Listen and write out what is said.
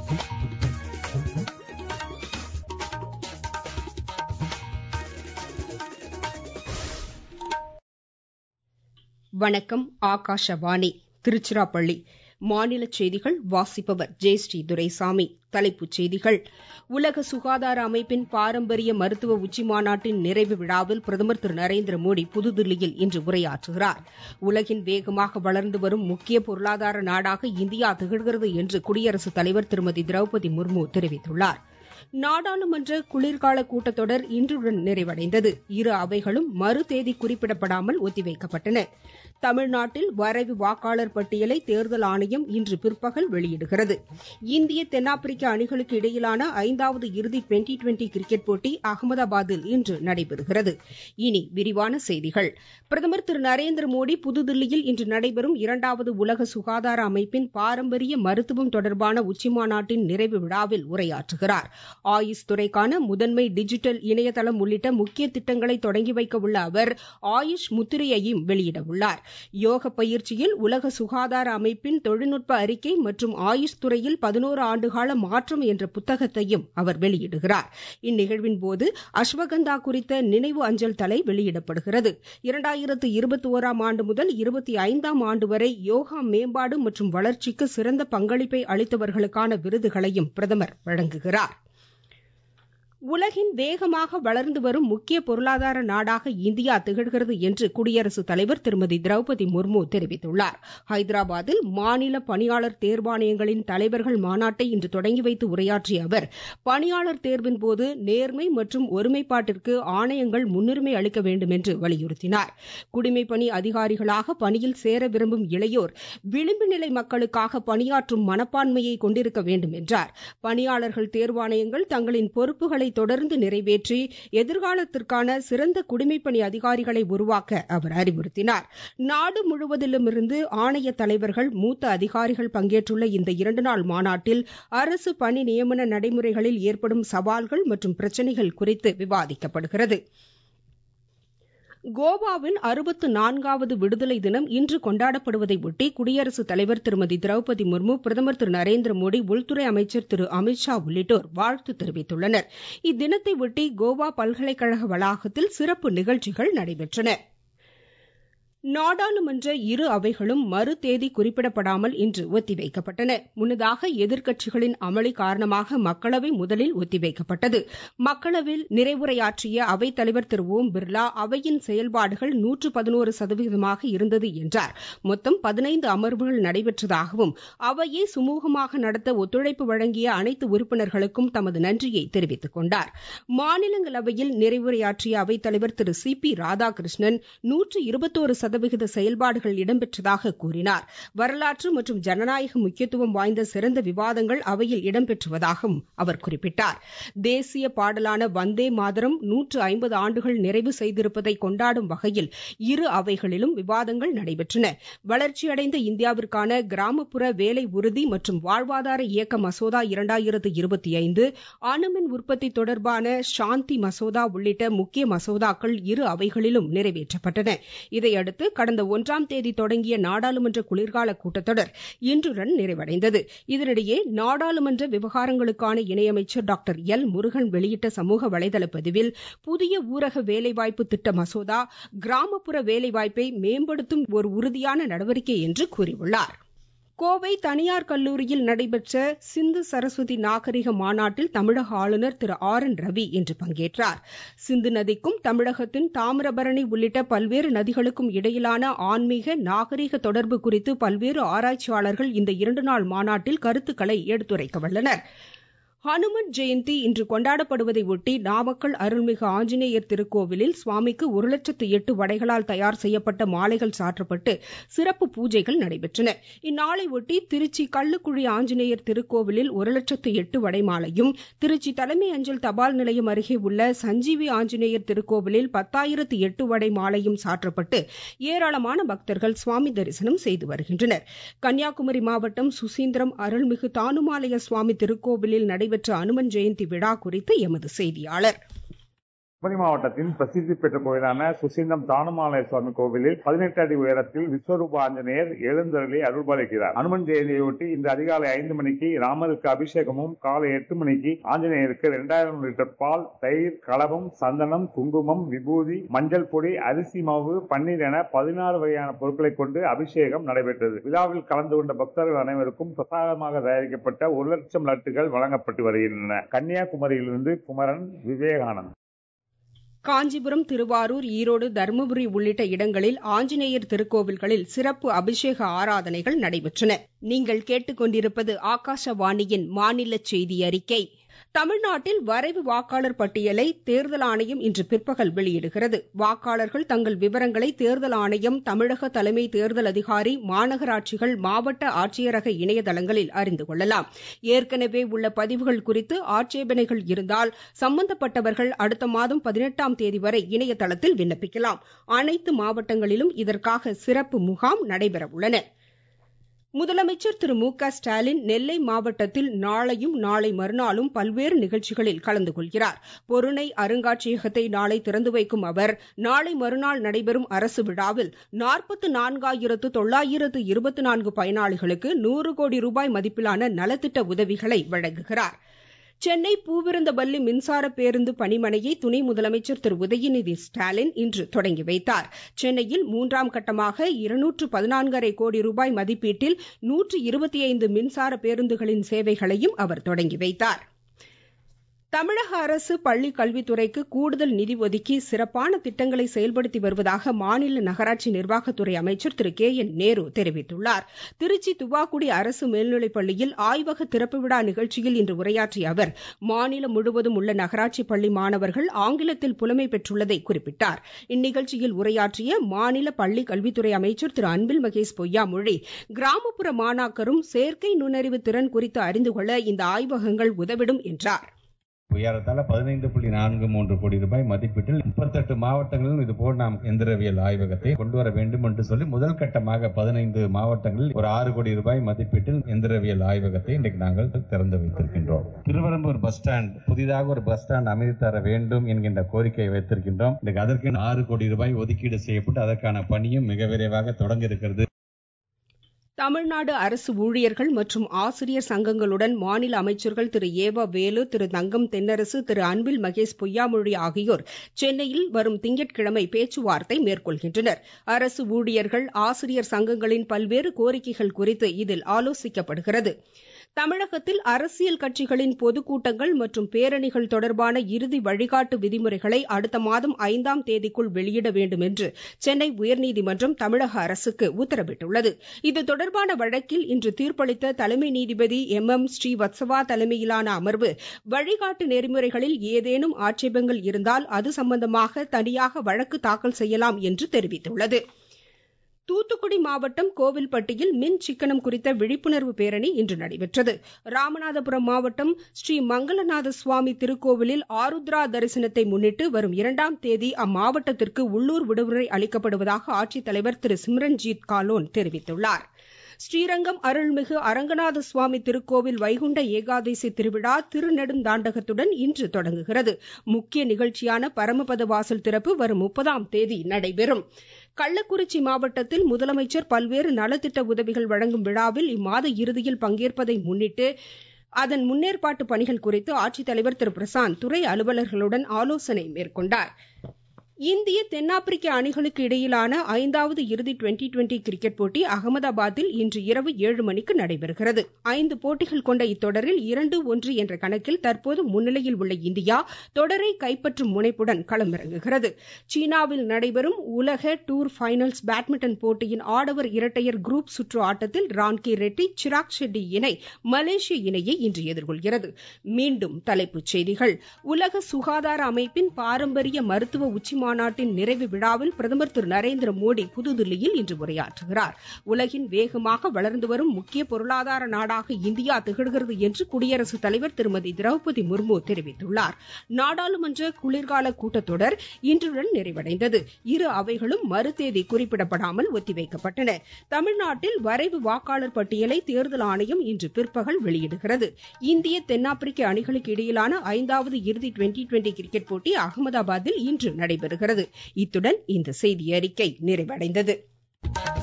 வணக்கம் ஆகாஷவாணி திருச்சிராப்பள்ளி மாநில செய்திகள் வாசிப்பவர் ஜெயஸ்ரீ துரைசாமி தலைப்புச் செய்திகள் உலக சுகாதார அமைப்பின் பாரம்பரிய மருத்துவ உச்சிமாநாட்டின் நிறைவு விழாவில் பிரதமர் திரு நரேந்திர மோடி புதுதில்லியில் இன்று உரையாற்றுகிறார் உலகின் வேகமாக வளர்ந்து வரும் முக்கிய பொருளாதார நாடாக இந்தியா திகழ்கிறது என்று குடியரசுத் தலைவர் திருமதி திரௌபதி முர்மு தெரிவித்துள்ளார் நாடாளுமன்ற குளிர்கால கூட்டத்தொடர் இன்றுடன் நிறைவடைந்தது இரு அவைகளும் மறு தேதி குறிப்பிடப்படாமல் ஒத்திவைக்கப்பட்டன தமிழ்நாட்டில் வரைவு வாக்காளர் பட்டியலை தேர்தல் ஆணையம் இன்று பிற்பகல் வெளியிடுகிறது இந்திய தென்னாப்பிரிக்க அணிகளுக்கு இடையிலான ஐந்தாவது இறுதி டுவெண்டி டுவெண்டி கிரிக்கெட் போட்டி அகமதாபாத்தில் இன்று நடைபெறுகிறது இனி விரிவான செய்திகள் பிரதமர் திரு நரேந்திர மோடி புதுதில்லியில் இன்று நடைபெறும் இரண்டாவது உலக சுகாதார அமைப்பின் பாரம்பரிய மருத்துவம் தொடர்பான உச்சிமாநாட்டின் நிறைவு விழாவில் உரையாற்றுகிறார் ஆயுஷ் துறைக்கான முதன்மை டிஜிட்டல் இணையதளம் உள்ளிட்ட முக்கிய திட்டங்களை தொடங்கி வைக்க உள்ள அவர் ஆயுஷ் முத்திரையையும் வெளியிடவுள்ளார் யோக பயிற்சியில் உலக சுகாதார அமைப்பின் தொழில்நுட்ப அறிக்கை மற்றும் ஆயுஷ் துறையில் பதினோரு ஆண்டுகால மாற்றம் என்ற புத்தகத்தையும் அவர் வெளியிடுகிறார் இந்நிகழ்வின் போது அஸ்வகந்தா குறித்த நினைவு அஞ்சல் தலை வெளியிடப்படுகிறது இரண்டாயிரத்து இருபத்தி ஓராம் ஆண்டு முதல் இருபத்தி ஐந்தாம் ஆண்டு வரை யோகா மேம்பாடு மற்றும் வளர்ச்சிக்கு சிறந்த பங்களிப்பை அளித்தவர்களுக்கான விருதுகளையும் பிரதமர் வழங்குகிறார் உலகின் வேகமாக வளர்ந்து வரும் முக்கிய பொருளாதார நாடாக இந்தியா திகழ்கிறது என்று குடியரசுத் தலைவர் திருமதி திரௌபதி முர்மு தெரிவித்துள்ளார் ஹைதராபாத்தில் மாநில பணியாளர் தேர்வாணையங்களின் தலைவர்கள் மாநாட்டை இன்று தொடங்கி வைத்து உரையாற்றிய அவர் பணியாளர் தேர்வின் போது நேர்மை மற்றும் ஒருமைப்பாட்டிற்கு ஆணையங்கள் முன்னுரிமை அளிக்க வேண்டும் என்று வலியுறுத்தினார் குடிமைப் பணி அதிகாரிகளாக பணியில் சேர விரும்பும் இளையோர் விளிம்பு நிலை மக்களுக்காக பணியாற்றும் மனப்பான்மையை கொண்டிருக்க வேண்டும் என்றார் பணியாளர்கள் தேர்வாணையங்கள் தங்களின் பொறுப்புகளை தொடர்ந்து நிறைவேற்றி எதிர்காலத்திற்கான சிறந்த குடிமைப்பணி அதிகாரிகளை உருவாக்க அவர் அறிவுறுத்தினார் நாடு முழுவதிலுமிருந்து ஆணைய தலைவர்கள் மூத்த அதிகாரிகள் பங்கேற்றுள்ள இந்த இரண்டு நாள் மாநாட்டில் அரசு பணி நியமன நடைமுறைகளில் ஏற்படும் சவால்கள் மற்றும் பிரச்சினைகள் குறித்து விவாதிக்கப்படுகிறது கோவாவின் அறுபத்து நான்காவது விடுதலை தினம் இன்று கொண்டாடப்படுவதை ஒட்டி குடியரசுத் தலைவர் திருமதி திரௌபதி முர்மு பிரதமர் திரு நரேந்திர மோடி உள்துறை அமைச்சர் திரு அமித் ஷா உள்ளிட்டோர் வாழ்த்து தெரிவித்துள்ளனர் இத்தினத்தை ஒட்டி கோவா பல்கலைக்கழக வளாகத்தில் சிறப்பு நிகழ்ச்சிகள் நடைபெற்றன நாடாளுமன்ற இரு அவைகளும் மறு தேதி குறிப்பிடப்படாமல் இன்று ஒத்திவைக்கப்பட்டன முன்னதாக எதிர்க்கட்சிகளின் அமளி காரணமாக மக்களவை முதலில் ஒத்திவைக்கப்பட்டது மக்களவையில் நிறைவுரையாற்றிய அவைத் தலைவர் திரு ஓம் பிர்லா அவையின் செயல்பாடுகள் நூற்று பதினோரு சதவீதமாக இருந்தது என்றார் மொத்தம் பதினைந்து அமர்வுகள் நடைபெற்றதாகவும் அவையை சுமூகமாக நடத்த ஒத்துழைப்பு வழங்கிய அனைத்து உறுப்பினர்களுக்கும் தமது நன்றியை தெரிவித்துக் கொண்டார் மாநிலங்களவையில் நிறைவுரையாற்றிய அவைத் தலைவர் திரு சி பி ராதாகிருஷ்ணன் நூற்று இருபத்தோரு சதவிகித செயல்பாடுகள் இடம்பெற்றதாக கூறினார் வரலாற்று மற்றும் ஜனநாயக முக்கியத்துவம் வாய்ந்த சிறந்த விவாதங்கள் அவையில் இடம்பெற்றுவதாகவும் அவர் குறிப்பிட்டார் தேசிய பாடலான வந்தே மாதரம் நூற்று ஐம்பது ஆண்டுகள் நிறைவு செய்திருப்பதை கொண்டாடும் வகையில் இரு அவைகளிலும் விவாதங்கள் நடைபெற்றன வளர்ச்சியடைந்த இந்தியாவிற்கான கிராமப்புற வேலை உறுதி மற்றும் வாழ்வாதார இயக்க மசோதா இரண்டாயிரத்து இருபத்தி ஐந்து அணுமின் உற்பத்தி தொடர்பான சாந்தி மசோதா உள்ளிட்ட முக்கிய மசோதாக்கள் இரு அவைகளிலும் நிறைவேற்றப்பட்டன இதையடுத்து அடுத்து கடந்த ஒன்றாம் தேதி தொடங்கிய நாடாளுமன்ற குளிர்கால கூட்டத்தொடர் இன்றுடன் நிறைவடைந்தது இதனிடையே நாடாளுமன்ற விவகாரங்களுக்கான இணையமைச்சர் டாக்டர் எல் முருகன் வெளியிட்ட சமூக வலைதள பதிவில் புதிய ஊரக வேலைவாய்ப்பு திட்ட மசோதா கிராமப்புற வேலைவாய்ப்பை மேம்படுத்தும் ஒரு உறுதியான நடவடிக்கை என்று கூறியுள்ளார் கோவை தனியார் கல்லூரியில் நடைபெற்ற சிந்து சரஸ்வதி நாகரிக மாநாட்டில் தமிழக ஆளுநர் திரு ஆர் என் ரவி இன்று பங்கேற்றார் சிந்து நதிக்கும் தமிழகத்தின் தாமிரபரணி உள்ளிட்ட பல்வேறு நதிகளுக்கும் இடையிலான ஆன்மீக நாகரிக தொடர்பு குறித்து பல்வேறு ஆராய்ச்சியாளர்கள் இந்த இரண்டு நாள் மாநாட்டில் கருத்துக்களை எடுத்துரைக்க வல்லனர் ஹனுமன் ஜெயந்தி இன்று கொண்டாடப்படுவதை ஒட்டி நாமக்கல் அருள்மிகு ஆஞ்சநேயர் திருக்கோவிலில் சுவாமிக்கு ஒரு லட்சத்து எட்டு வடைகளால் தயார் செய்யப்பட்ட மாலைகள் சாற்றப்பட்டு சிறப்பு பூஜைகள் நடைபெற்றன இந்நாளை ஒட்டி திருச்சி கள்ளுக்குழி ஆஞ்சநேயர் திருக்கோவிலில் ஒரு லட்சத்து எட்டு வடை மாலையும் திருச்சி தலைமை அஞ்சல் தபால் நிலையம் அருகே உள்ள சஞ்சீவி ஆஞ்சநேயர் திருக்கோவிலில் பத்தாயிரத்து எட்டு வடை மாலையும் சாற்றப்பட்டு ஏராளமான பக்தர்கள் சுவாமி தரிசனம் செய்து வருகின்றனர் கன்னியாகுமரி மாவட்டம் சுசீந்திரம் அருள்மிகு தானுமாலய சுவாமி திருக்கோவிலில் நடை நடைபெற்ற அனுமன் ஜெயந்தி விழா குறித்து எமது செய்தியாளர் குமரி மாவட்டத்தின் பிரசித்தி பெற்ற கோயிலான சுசீந்தம் தானுமாலய சுவாமி கோவிலில் பதினெட்டு அடி உயரத்தில் விஸ்வரூப ஆஞ்சநேயர் எழுந்தருளி அருள்பாலிக்கிறார் அனுமன் ஜெயந்தியொட்டி இன்று அதிகாலை ஐந்து மணிக்கு ராமருக்கு அபிஷேகமும் காலை எட்டு மணிக்கு ஆஞ்சநேயருக்கு இரண்டாயிரம் லிட்டர் பால் தயிர் கலவம் சந்தனம் குங்குமம் விபூதி மஞ்சள் பொடி அரிசி மாவு பன்னீர் என பதினாறு வகையான பொருட்களை கொண்டு அபிஷேகம் நடைபெற்றது விழாவில் கலந்து கொண்ட பக்தர்கள் அனைவருக்கும் பிரசாதமாக தயாரிக்கப்பட்ட ஒரு லட்சம் லட்டுகள் வழங்கப்பட்டு வருகின்றன கன்னியாகுமரியிலிருந்து குமரன் விவேகானந்த் காஞ்சிபுரம் திருவாரூர் ஈரோடு தருமபுரி உள்ளிட்ட இடங்களில் ஆஞ்சநேயர் திருக்கோவில்களில் சிறப்பு அபிஷேக ஆராதனைகள் நடைபெற்றன நீங்கள் கேட்டுக்கொண்டிருப்பது ஆகாஷவாணியின் மாநில செய்தி அறிக்கை தமிழ்நாட்டில் வரைவு வாக்காளர் பட்டியலை தேர்தல் ஆணையம் இன்று பிற்பகல் வெளியிடுகிறது வாக்காளர்கள் தங்கள் விவரங்களை தேர்தல் ஆணையம் தமிழக தலைமை தேர்தல் அதிகாரி மாநகராட்சிகள் மாவட்ட ஆட்சியரக இணையதளங்களில் அறிந்து கொள்ளலாம் ஏற்கனவே உள்ள பதிவுகள் குறித்து ஆட்சேபனைகள் இருந்தால் சம்பந்தப்பட்டவர்கள் அடுத்த மாதம் பதினெட்டாம் தேதி வரை இணையதளத்தில் விண்ணப்பிக்கலாம் அனைத்து மாவட்டங்களிலும் இதற்காக சிறப்பு முகாம் நடைபெறவுள்ளன முதலமைச்சர் திரு மு க ஸ்டாலின் நெல்லை மாவட்டத்தில் நாளையும் நாளை மறுநாளும் பல்வேறு நிகழ்ச்சிகளில் கலந்து கொள்கிறார் பொருணை அருங்காட்சியகத்தை நாளை திறந்து வைக்கும் அவர் நாளை மறுநாள் நடைபெறும் அரசு விழாவில் நாற்பத்து நான்காயிரத்து தொள்ளாயிரத்து இருபத்தி நான்கு பயனாளிகளுக்கு நூறு கோடி ரூபாய் மதிப்பிலான நலத்திட்ட உதவிகளை வழங்குகிறார் சென்னை பூவிருந்தபள்ளி மின்சார பேருந்து பணிமனையை துணை முதலமைச்சர் திரு உதயநிதி ஸ்டாலின் இன்று தொடங்கி வைத்தார் சென்னையில் மூன்றாம் கட்டமாக இருநூற்று பதினான்கரை கோடி ரூபாய் மதிப்பீட்டில் நூற்று இருபத்தி ஐந்து மின்சார பேருந்துகளின் சேவைகளையும் அவர் தொடங்கி வைத்தார் தமிழக அரசு பள்ளிக் கல்வித்துறைக்கு கூடுதல் நிதி ஒதுக்கி சிறப்பான திட்டங்களை செயல்படுத்தி வருவதாக மாநில நகராட்சி நிர்வாகத்துறை அமைச்சர் திரு கே என் நேரு தெரிவித்துள்ளார் திருச்சி துவாக்குடி அரசு மேல்நிலைப் பள்ளியில் ஆய்வக திறப்பு விழா நிகழ்ச்சியில் இன்று உரையாற்றிய அவர் மாநிலம் முழுவதும் உள்ள நகராட்சி பள்ளி மாணவர்கள் ஆங்கிலத்தில் புலமை பெற்றுள்ளதை குறிப்பிட்டார் இந்நிகழ்ச்சியில் உரையாற்றிய மாநில பள்ளிக் கல்வித்துறை அமைச்சர் திரு அன்பில் மகேஷ் பொய்யாமொழி கிராமப்புற மாணாக்கரும் செயற்கை நுண்ணறிவு திறன் குறித்து அறிந்து கொள்ள இந்த ஆய்வகங்கள் உதவிடும் என்றார் ஏறத்தாழ பதினைந்து புள்ளி நான்கு மூன்று கோடி ரூபாய் மதிப்பீட்டில் முப்பத்தெட்டு மாவட்டங்களிலும் இதுபோல் நாம் எந்திரவியல் ஆய்வகத்தை கொண்டு வர வேண்டும் என்று சொல்லி முதல் கட்டமாக பதினைந்து மாவட்டங்களில் ஒரு ஆறு கோடி ரூபாய் மதிப்பீட்டில் எந்திரவியல் ஆய்வகத்தை இன்றைக்கு நாங்கள் திறந்து வைத்திருக்கின்றோம் திருவரம்பூர் பஸ் ஸ்டாண்ட் புதிதாக ஒரு பஸ் ஸ்டாண்ட் அமைத்து தர வேண்டும் என்கின்ற கோரிக்கையை வைத்திருக்கின்றோம் இன்றைக்கு அதற்கு ஆறு கோடி ரூபாய் ஒதுக்கீடு செய்யப்பட்டு அதற்கான பணியும் மிக விரைவாக தொடங்க இருக்கிறது தமிழ்நாடு அரசு ஊழியர்கள் மற்றும் ஆசிரியர் சங்கங்களுடன் மாநில அமைச்சர்கள் திரு ஏவ வேலு திரு தங்கம் தென்னரசு திரு அன்பில் மகேஷ் பொய்யாமொழி ஆகியோர் சென்னையில் வரும் திங்கட்கிழமை பேச்சுவார்த்தை மேற்கொள்கின்றனர் அரசு ஊழியர்கள் ஆசிரியர் சங்கங்களின் பல்வேறு கோரிக்கைகள் குறித்து இதில் ஆலோசிக்கப்படுகிறது தமிழகத்தில் அரசியல் கட்சிகளின் பொதுக்கூட்டங்கள் மற்றும் பேரணிகள் தொடர்பான இறுதி வழிகாட்டு விதிமுறைகளை அடுத்த மாதம் ஐந்தாம் தேதிக்குள் வெளியிட வேண்டும் என்று சென்னை உயர்நீதிமன்றம் தமிழக அரசுக்கு உத்தரவிட்டுள்ளது இது தொடர்பான வழக்கில் இன்று தீர்ப்பளித்த தலைமை நீதிபதி எம் எம் ஸ்ரீவத்சவா தலைமையிலான அமர்வு வழிகாட்டு நெறிமுறைகளில் ஏதேனும் ஆட்சேபங்கள் இருந்தால் அது சம்பந்தமாக தனியாக வழக்கு தாக்கல் செய்யலாம் என்று தெரிவித்துள்ளது தூத்துக்குடி மாவட்டம் கோவில்பட்டியில் மின் சிக்கனம் குறித்த விழிப்புணர்வு பேரணி இன்று நடைபெற்றது ராமநாதபுரம் மாவட்டம் ஸ்ரீ மங்களநாத சுவாமி திருக்கோவிலில் ஆருத்ரா தரிசனத்தை முன்னிட்டு வரும் இரண்டாம் தேதி அம்மாவட்டத்திற்கு உள்ளூர் விடுமுறை அளிக்கப்படுவதாக ஆட்சித்தலைவர் திரு சிம்ரன்ஜீத் காலோன் தெரிவித்துள்ளார் ஸ்ரீரங்கம் அருள்மிகு அரங்கநாத சுவாமி திருக்கோவில் வைகுண்ட ஏகாதசி திருவிழா திருநெடுந்தாண்டகத்துடன் இன்று தொடங்குகிறது முக்கிய நிகழ்ச்சியான பரமபத வாசல் திறப்பு வரும் முப்பதாம் தேதி நடைபெறும் கள்ளக்குறிச்சி மாவட்டத்தில் முதலமைச்சர் பல்வேறு நலத்திட்ட உதவிகள் வழங்கும் விழாவில் இம்மாத இறுதியில் பங்கேற்பதை முன்னிட்டு அதன் முன்னேற்பாட்டு பணிகள் குறித்து ஆட்சித்தலைவர் திரு பிரசாந்த் துறை அலுவலர்களுடன் ஆலோசனை மேற்கொண்டார் இந்திய தென்னாப்பிரிக்க அணிகளுக்கு இடையிலான ஐந்தாவது இறுதி டுவெண்டி டுவெண்டி கிரிக்கெட் போட்டி அகமதாபாத்தில் இன்று இரவு ஏழு மணிக்கு நடைபெறுகிறது ஐந்து போட்டிகள் கொண்ட இத்தொடரில் இரண்டு ஒன்று என்ற கணக்கில் தற்போது முன்னிலையில் உள்ள இந்தியா தொடரை கைப்பற்றும் முனைப்புடன் களமிறங்குகிறது சீனாவில் நடைபெறும் உலக டூர் ஃபைனல்ஸ் பேட்மிண்டன் போட்டியின் ஆடவர் இரட்டையர் குரூப் சுற்று ஆட்டத்தில் ரான்கி ரெட்டி சிராக் ஷெட்டி இணை மலேசிய இணையை இன்று எதிர்கொள்கிறது மீண்டும் தலைப்புச் செய்திகள் உலக சுகாதார அமைப்பின் பாரம்பரிய மருத்துவ உச்சி மாநாட்டின் நிறைவு விழாவில் பிரதமர் திரு நரேந்திர மோடி புதுதில்லியில் இன்று உரையாற்றுகிறார் உலகின் வேகமாக வளர்ந்து வரும் முக்கிய பொருளாதார நாடாக இந்தியா திகழ்கிறது என்று குடியரசுத் தலைவர் திருமதி திரௌபதி முர்மு தெரிவித்துள்ளார் நாடாளுமன்ற குளிர்கால கூட்டத்தொடர் இன்றுடன் நிறைவடைந்தது இரு அவைகளும் மறுதேதி குறிப்பிடப்படாமல் ஒத்திவைக்கப்பட்டன தமிழ்நாட்டில் வரைவு வாக்காளர் பட்டியலை தேர்தல் ஆணையம் இன்று பிற்பகல் வெளியிடுகிறது இந்திய தென்னாப்பிரிக்க அணிகளுக்கு இடையிலான ஐந்தாவது இறுதி டுவெண்டி டுவெண்டி கிரிக்கெட் போட்டி அகமதாபாத்தில் இன்று நடைபெறுகிறது இத்துடன் இந்த செய்தி அறிக்கை நிறைவடைந்தது